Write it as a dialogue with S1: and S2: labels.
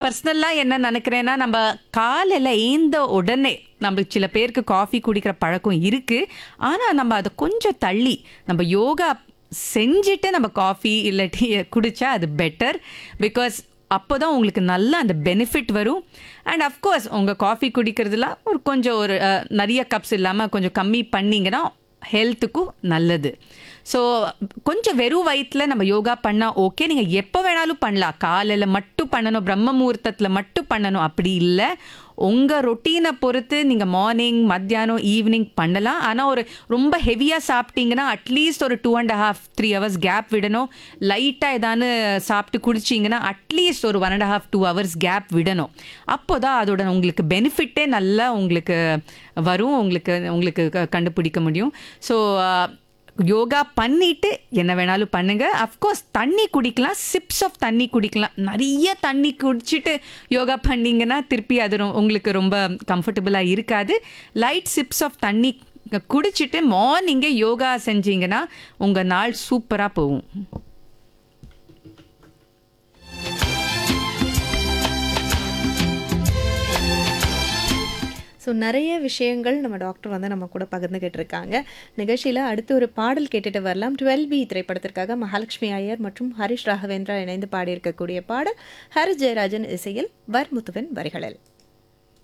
S1: பர்சனலாக என்ன நினைக்கிறேன்னா நம்ம காலையில் ஏந்த உடனே நம்மளுக்கு சில பேருக்கு காஃபி குடிக்கிற பழக்கம் இருக்குது ஆனால் நம்ம அதை கொஞ்சம் தள்ளி நம்ம யோகா செஞ்சுட்டு நம்ம காஃபி இல்லை டீ குடித்தா அது பெட்டர் பிகாஸ் அப்போ தான் உங்களுக்கு நல்ல அந்த பெனிஃபிட் வரும் அண்ட் அஃப்கோர்ஸ் உங்கள் காஃபி குடிக்கிறதுலாம் ஒரு கொஞ்சம் ஒரு அஹ், நிறைய கப்ஸ் இல்லாமல் கொஞ்சம் கம்மி பண்ணிங்கன்னா ஹெல்த்துக்கும் நல்லது ஸோ கொஞ்சம் வெறும் வயிற்றில் நம்ம யோகா பண்ணால் ஓகே நீங்கள் எப்போ வேணாலும் பண்ணலாம் காலையில் மட்டும் பண்ணணும் பிரம்ம முகூர்த்தத்தில் மட்டும் பண்ணணும் அப்படி இல்லை உங்கள் ரொட்டீனை பொறுத்து நீங்கள் மார்னிங் மத்தியானம் ஈவினிங் பண்ணலாம் ஆனால் ஒரு ரொம்ப ஹெவியாக சாப்பிட்டீங்கன்னா அட்லீஸ்ட் ஒரு two and half three hours gap விடணும் லைட்டாக ஏதானு சாப்பிட்டு குடிச்சிங்கன்னா அட்லீஸ்ட் ஒரு one and half two hours gap விடணும் அப்போ தான் அதோட உங்களுக்கு பெனிஃபிட்டே நல்லா உங்களுக்கு வரும் உங்களுக்கு உங்களுக்கு க- கண்டுபிடிக்க முடியும் ஸோ யோகா பண்ணிட்டு என்ன வேணாலும் பண்ணுங்க அஃப்கோர்ஸ் தண்ணி குடிக்கலாம் சிப்ஸ் ஆஃப் தண்ணி குடிக்கலாம் நிறைய தண்ணி குடிச்சிட்டு யோகா பண்ணீங்கன்னா திருப்பி அது ரொ- உங்களுக்கு ரொம்ப கம்ஃபர்டபுளாக இருக்காது லைட் சிப்ஸ் ஆஃப் தண்ணி குடிச்சிட்டு மார்னிங்கே யோகா செஞ்சீங்கன்னா உங்கள் நாள் சூப்பராக போகும்
S2: ஸோ நிறைய விஷயங்கள் நம்ம டாக்டர் வந்து நம்ம கூட பகிர்ந்துகிட்டு இருக்காங்க நிகழ்ச்சியில் அடுத்து ஒரு பாடல் கேட்டுட்டு வரலாம் டுவெல் பி திரைப்படத்திற்காக மகாலட்சுமி ஐயர் மற்றும் ஹரிஷ் ராகவேந்திரா இணைந்து பாடியிருக்கக்கூடிய பாடல் ஹரி ஜெயராஜன் இசையில் வர்முத்துவின் வரிகளில்